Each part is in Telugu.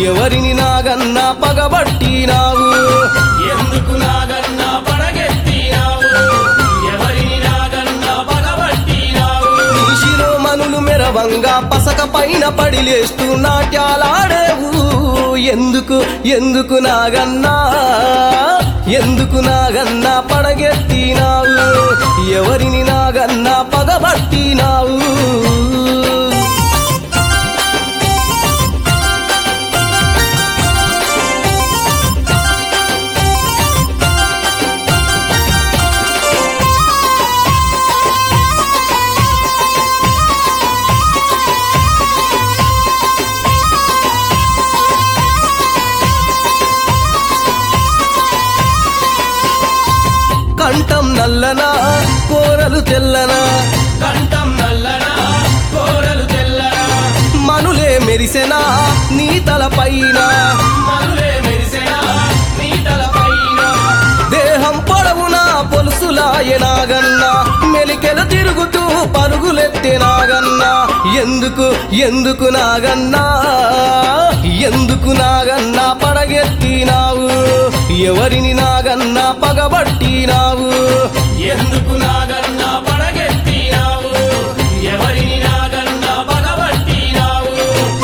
ఎవరిని నాగన్నా పగబట్టినావు ఎందుకు నాగన్న పడగెత్తినావు ఎవరిని నాగన్న పగబట్టినావు నీ శిరోమణులు మెరవంగా పసక పైన పడిలేస్తూ నాట్యాలాడేవు ఎందుకు ఎందుకు నాగన్నా ఎందుకు నాగన్నా పడగెత్తినావు ఎవరిని నాగన్నా పగబట్టినావు కంఠం నల్లనా కోరలు తెల్లనా కంఠం నల్లనా కోరలు తెల్లనా మనులే మెరిసెనా నీ తలపైన మనులే మెరిసెనా నీ తలపైన దేహం పొడవునా పొలుసులాయనాగన్నా మెలికెలు తిరుగుతూ పరుగులెత్తెనాగన్నా ఎందుకు ఎందుకు నాగన్నా ఎందుకు నాగన్నా పడగెత్తినావు ఎవరిని నాగన్నా పగబట్టినావు ఎందుకు నాగన్న పడగెత్తినావు ఎవరిని నాగన్న పగబట్టినావు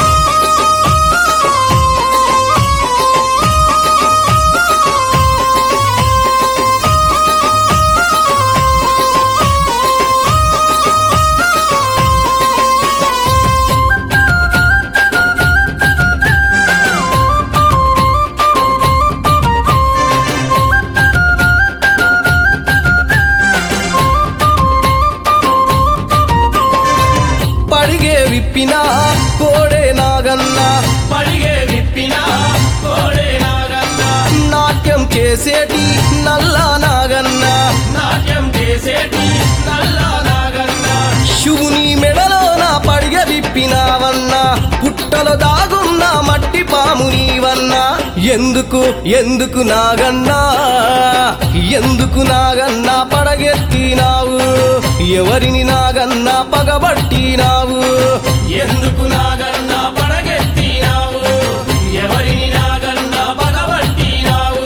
పడిగే విప్పినా కోడే నాగన్నా పడిగే విప్పినా కోడే నాగన్న నాట్యం చేసేటి నల్లా నాగన్నా నాట్యం చేసేటి నల్ల నాగన్న శివుని మెడలో నా పడిగ విప్పినావన్నా పుట్టలో దాగున్న మట్టి పాము నీవన్నా ఎందుకు ఎందుకు నాగన్నా ఎందుకు నాగన్నా పడగెత్తినావు ఎవరిని నాగన్నా పగబట్టినావు ఎందుకు నాగన్న పడగెత్తినావు ఎవరిని నాగన్న పగబట్టినావు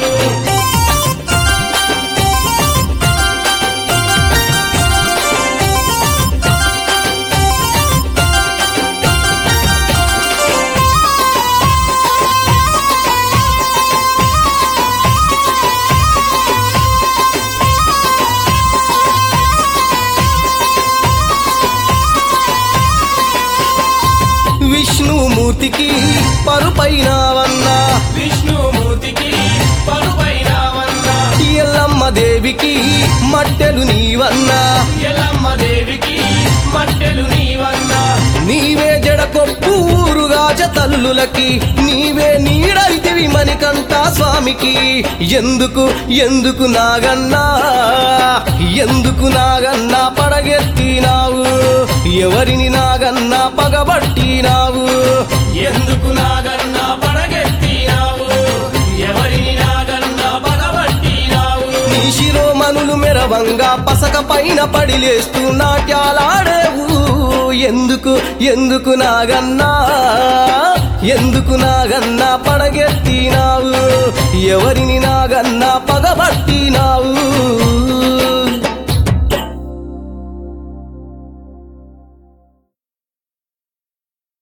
విష్ణుమూర్తికి పరుపైనావన్నా విష్ణుమూర్తికి పలుపైనావన్నా ఎల్లమ్మ దేవికి మట్టెలు నీవన్నా ఎల్లమ్మ దేవికి మట్టెలు నీవన్నా నీవే జడకొప్పు ఊరుగాజ తల్లులకి నీవే నీడైతివి మణికంఠ స్వామికి ఎందుకు ఎందుకు నాగన్నా ఎందుకు నాగన్నా పడగెత్తినావు ఎవరిని నాగన్నా పగబట్టినావు ఎందుకు నాగన్న పడగెత్తినావు ఎవరిని నాగన్న పగబట్టినావు నీ శిరోమణులు మెరవంగా పసక పైన పడిలేస్తూ నాట్యాలాడేవు ఎందుకు ఎందుకు నాగన్నా ఎందుకు నాగన్నా పడగెత్తినావు ఎవరిని నాగన్నా పగబట్టినావు